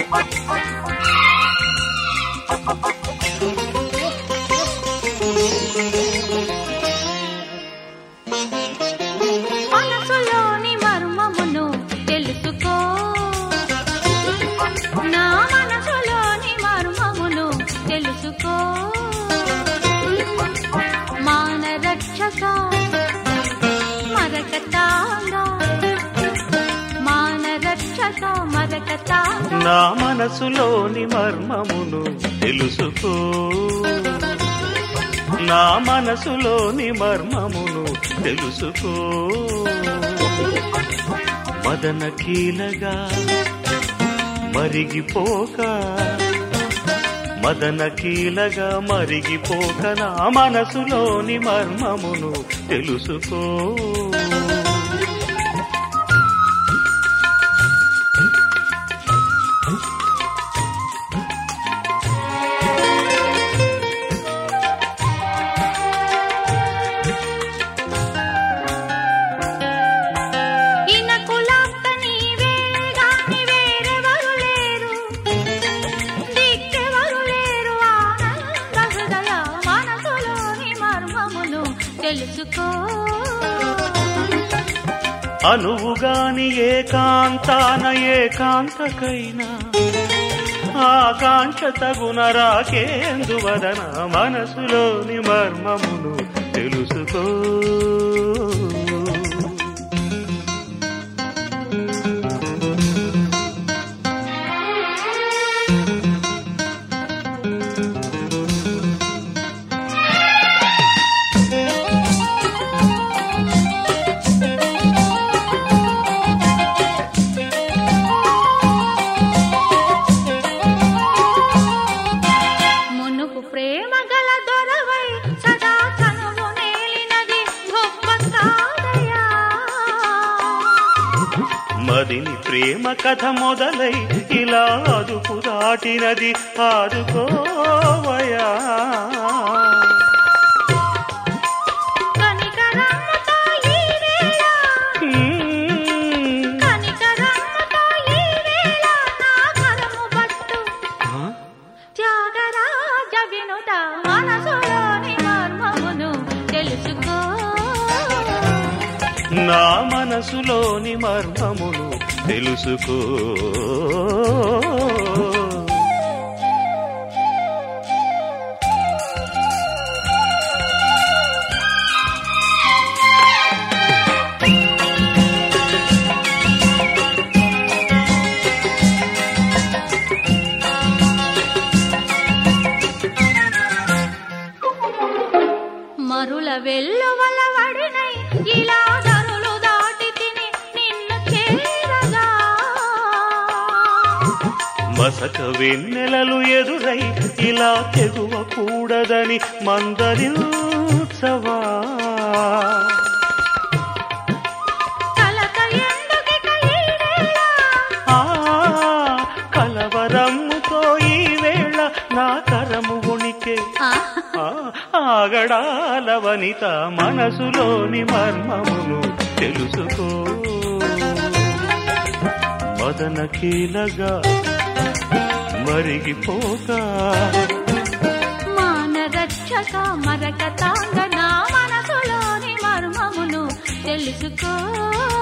మనసులోని మర్మమును తెలుసుకో నా మనసులోని మర్మమును తెలుసుకో మాన రక్షక మరకతాంగా మాన రక్షక మరకతాంగా నా మనసులోని మర్మమును తెలుసుకో నా మనసులోని మర్మమును తెలుసుకో మదన కీలగా మరిగిపోక మదన కీలగా మరిగిపోక నా మనసులోని మర్మమును తెలుసుకో ఇనకులాంత నీవేగాని వేరెవరు లేరు దిక్కెవరు లేరు ఆనంద హృదయ మనసులోని మర్మమును తెలుసుకో అనువుగాని ఏకాంతాన ఏకాంతకైనా ఆకాంక్ష తగున రాకేందువదన మనసులోని మర్మమును తెలుసుకో మునుపు ప్రేమ గల దొరవై సదా కనువు నేలినది గొప్ప కాదయా మదిని ప్రేమ కథ మొదలై ఇలా అదుపు దాటినది ఆదుకోవయా కనికరమ్మతో ఈ వేళ హ్మ్. కనికరమ్మతో ఈ వేళ నా కరము పట్టు ఆ? త్యాగరాజ వినుత మనసులోని మర్మమును తెలుసుకో నా మనసులోని మర్మమును తెలుసుకో మరుల వెల్లువల వడినై ఇలా ధరులు దాటి తిని నిన్ను చేరగా మసక వెన్నెలలు ఎదురై ఇలా తెగువ కూడదని మందరించవా కలత ఎందుకిక ఈ వేళ ఆ కలవరమ్ముతో ఈ వేళ నా కరము ఉణికే ఆ, ఆ, ఆగడాల వనిత మనసులోని మర్మమును తెలుసుకో మదన కీలగా మరిగిపోక మాన రక్షక మరక తాంగ నా మనసులోని మర్మమును తెలుసుకో